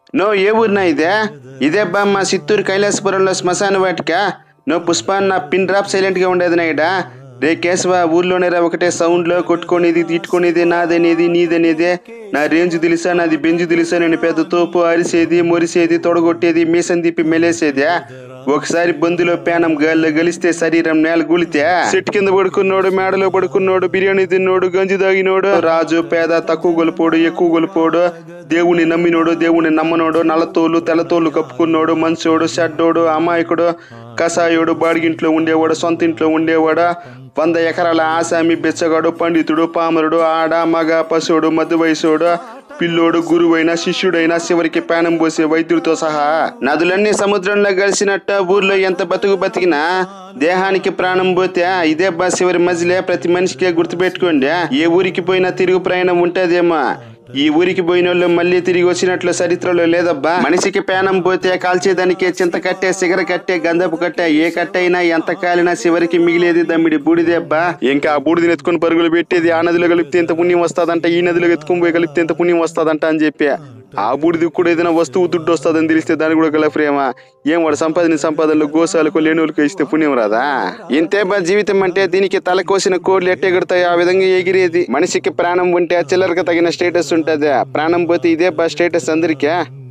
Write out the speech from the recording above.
no ఏ ఊరినా ఇదే ఇదే బా మా చిత్తూరు కైలాసపురంలో శ్మశాన వాటిక నో పుష్పాన్న పిన్ డ్రాప్ సైలెంట్ గా ఉండేది నాయుడా రే కేశవ ఊర్లోనే రా ఒకటే సౌండ్ లో కొట్టుకునేది తిట్టుకునేది నాదనేది నీదనేది నా రేంజ్ తెలుసా నాది బెంజు తెలుసా నేను పెద్ద తోపు అరిసేది మొరిసేది తొడగొట్టేది మీసం తిప్పి మెలేసేది ఒకసారి బందులో పేనం గాల్లో గలిస్తే శరీరం నేల గులితే చెట్టు కింద పడుకున్నోడు మేడలో పడుకున్నోడు బిర్యానీ తిన్నోడు గంజి తాగినోడు రాజు పేద తక్కువ గొలిపోడు ఎక్కువ గొలిపోడు దేవుని నమ్మినోడు దేవుని నమ్మనోడు నల్లతోలు తెల్లతోలు కప్పుకున్నోడు మంచోడు షడ్డోడు అమాయకుడు కషాయోడు బాడిగింట్లో ఉండేవాడు సొంత ఇంట్లో ఉండేవాడు వంద ఎకరాల ఆసామి బెచ్చగాడు పండితుడు పామరుడు ఆడ మగ పశువుడు మధ్య వయసుడు పిల్లోడు గురువైన శిష్యుడైన చివరికి ప్రాణం పోసే వైద్యుడితో సహా నదులన్నీ సముద్రంలో కలిసినట్ట ఊర్లో ఎంత బతుకు బతికినా దేహానికి ప్రాణం పోతే ఇదే బా చివరి మజిలే ప్రతి మనిషికే గుర్తుపెట్టుకోండి ఏ ఊరికి పోయినా తిరుగు ప్రయాణం ఉంటదేమో ఈ ఊరికి పోయిన వాళ్ళు మళ్ళీ తిరిగి వచ్చినట్లు చరిత్రలో లేదబ్బా మనిషికి పేనం పోతే కాల్చేదానికి చింత కట్టే సిగర కట్టే గంధపు కట్టే ఏ కట్టైనా ఎంత కాలినా చివరికి మిగిలేది దమ్మిడి బూడిదేబ్బా ఇంకా ఆ బూడిదని ఎత్తుకొని పరుగులు పెట్టేది ఆ నదిలో కలిపితే ఎంత పుణ్యం వస్తాదంట ఈ నదిలో ఎత్తుకొని పోయి కలిపితే ఎంత పుణ్యం వస్తాదంట అని చెప్పి ఆ బూడిది కూడా ఏదైనా వస్తువు దుడ్డు వస్తుందని తెలిస్తే దాని కూడా గల ప్రేమ ఏం వాడు సంపాదన సంపాదనలు గోసాలకు లేనోళ్ళకి ఇస్తే పుణ్యం రాదా ఇంతే బా జీవితం అంటే దీనికి తల కోసిన కోళ్ళు ఎట్టెగుడతాయి ఆ విధంగా ఎగిరేది మనిషికి ప్రాణం ఉంటే చిల్లరకు తగిన స్టేటస్ ఉంటది ప్రాణం పోతే ఇదే బా స్టేటస్ అందరికీ